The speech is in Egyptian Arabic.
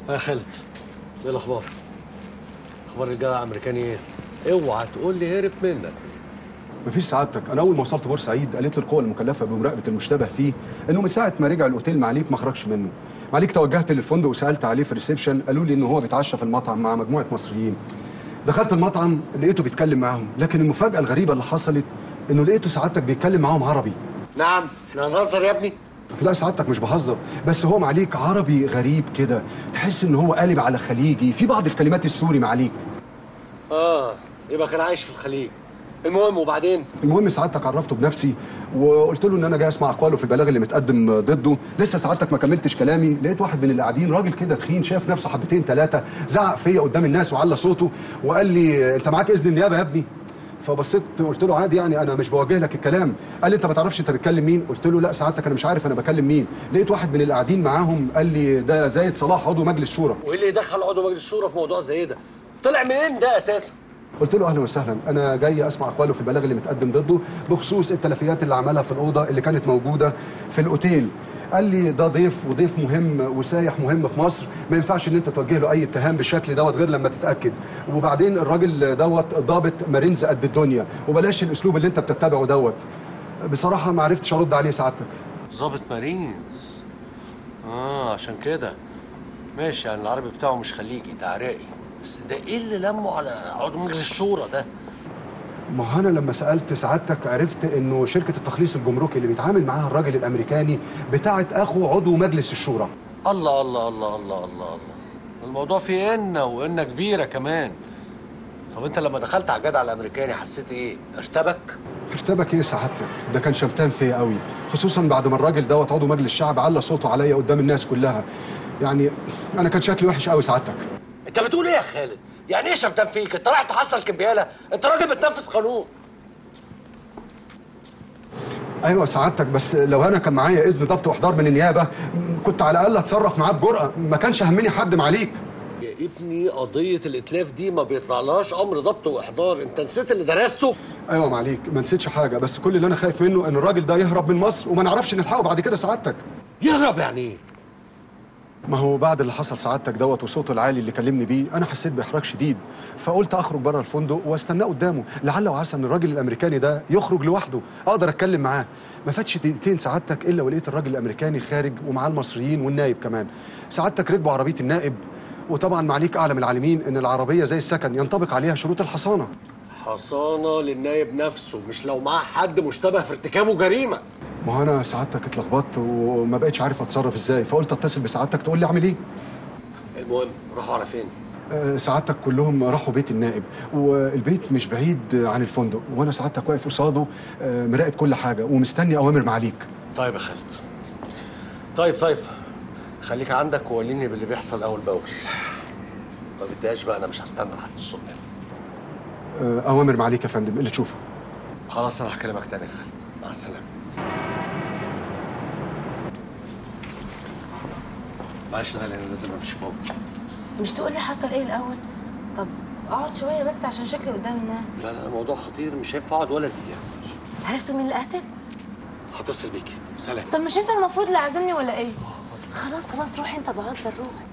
يا خالد ايه الاخبار اخبار الجدع الامريكاني ايه اوعى تقول لي هرب منك مفيش سعادتك انا اول ما وصلت بورسعيد قالت لي القوى المكلفه بمراقبه المشتبه فيه انه من ساعه ما رجع الاوتيل معاليك ما خرجش منه معاليك توجهت للفندق وسالت عليه في الريسبشن قالوا لي ان هو بيتعشى في المطعم مع مجموعه مصريين دخلت المطعم لقيته بيتكلم معاهم لكن المفاجاه الغريبه اللي حصلت انه لقيته سعادتك بيتكلم معاهم عربي نعم احنا هنهزر يا ابني لا سعادتك مش بهزر بس هو معاليك عربي غريب كده تحس ان هو قالب على خليجي في بعض الكلمات السوري معاليك اه يبقى كان عايش في الخليج المهم وبعدين المهم سعادتك عرفته بنفسي وقلت له ان انا جاي اسمع اقواله في البلاغ اللي متقدم ضده لسه سعادتك ما كملتش كلامي لقيت واحد من اللي قاعدين راجل كده تخين شاف نفسه حبتين ثلاثه زعق فيا قدام الناس وعلى صوته وقال لي انت معاك اذن النيابه يا ابني فبصيت قلت له عادي يعني انا مش بوجه لك الكلام قال لي انت ما تعرفش انت بتكلم مين قلت له لا سعادتك انا مش عارف انا بكلم مين لقيت واحد من اللي قاعدين معاهم قال لي ده زايد صلاح عضو مجلس شورى وايه اللي يدخل عضو مجلس الشورى في موضوع زي ده طلع منين ده اساسا قلت له اهلا وسهلا انا جاي اسمع اقواله في البلاغ اللي متقدم ضده بخصوص التلفيات اللي عملها في الاوضه اللي كانت موجوده في الاوتيل قال لي ده ضيف وضيف مهم وسايح مهم في مصر ما ينفعش ان انت توجه له اي اتهام بالشكل دوت غير لما تتاكد وبعدين الراجل دوت ضابط مارينز قد الدنيا وبلاش الاسلوب اللي انت بتتبعه دوت بصراحه ما عرفتش ارد عليه سعادتك ظابط مارينز اه عشان كده ماشي يعني العربي بتاعه مش خليجي ده عراقي بس ده ايه اللي لمه على عضو مجلس الشورى ده ما هو انا لما سالت سعادتك عرفت انه شركه التخليص الجمركي اللي بيتعامل معاها الراجل الامريكاني بتاعت اخو عضو مجلس الشورى الله الله الله الله الله الله الموضوع فيه إن وإن كبيرة كمان طب انت لما دخلت على الجدع الامريكاني حسيت ايه ارتبك ارتبك ايه سعادتك ده كان شمتان فيا قوي خصوصا بعد ما الراجل دوت عضو مجلس الشعب على صوته عليا قدام الناس كلها يعني انا كان شكلي وحش قوي سعادتك انت بتقول ايه يا خالد يعني ايه شمتان فيك انت رايح تحصل كمبياله انت راجل بتنفذ قانون ايوه سعادتك بس لو انا كان معايا اذن ضبط واحضار من النيابه م- كنت على الاقل اتصرف معاه بجرأه ما كانش همني حد معاليك يا ابني قضيه الاتلاف دي ما بيطلعلهاش امر ضبط واحضار انت نسيت اللي درسته ايوه معاليك ما نسيتش حاجه بس كل اللي انا خايف منه ان الراجل ده يهرب من مصر وما نعرفش نلحقه بعد كده سعادتك يهرب يعني ايه ما هو بعد اللي حصل سعادتك دوت وصوته العالي اللي كلمني بيه انا حسيت باحراج شديد فقلت اخرج بره الفندق واستناه قدامه لعل وعسى ان الراجل الامريكاني ده يخرج لوحده اقدر اتكلم معاه ما فاتش دقيقتين سعادتك الا ولقيت الراجل الامريكاني خارج ومعاه المصريين والنايب كمان سعادتك ركبوا عربيه النائب وطبعا معليك اعلم العالمين ان العربيه زي السكن ينطبق عليها شروط الحصانه حصانه للنايب نفسه مش لو معاه حد مشتبه في ارتكابه جريمه ما هو انا سعادتك اتلخبطت وما بقتش عارف اتصرف ازاي فقلت اتصل بسعادتك تقول لي اعمل ايه المهم راحوا على فين آه، سعادتك كلهم راحوا بيت النائب والبيت مش بعيد عن الفندق وانا سعادتك واقف قصاده آه، مراقب كل حاجه ومستني اوامر معاليك طيب يا خالد طيب طيب خليك عندك ووليني باللي بيحصل اول باول ما بديهاش بقى انا مش هستنى لحد الصبح آه، اوامر معاليك يا فندم اللي تشوفه خلاص انا هكلمك تاني يا خالد مع السلامه معلش ده لان لازم امشي فوق مش تقولي حصل ايه الاول طب اقعد شويه بس عشان شكلي قدام الناس لا لا الموضوع خطير مش هينفع اقعد ولا دقيقه عرفتوا مين اللي قتل هتصل بيكي سلام طب مش انت المفروض اللي عازمني ولا ايه خلاص خلاص روح انت بهزر روح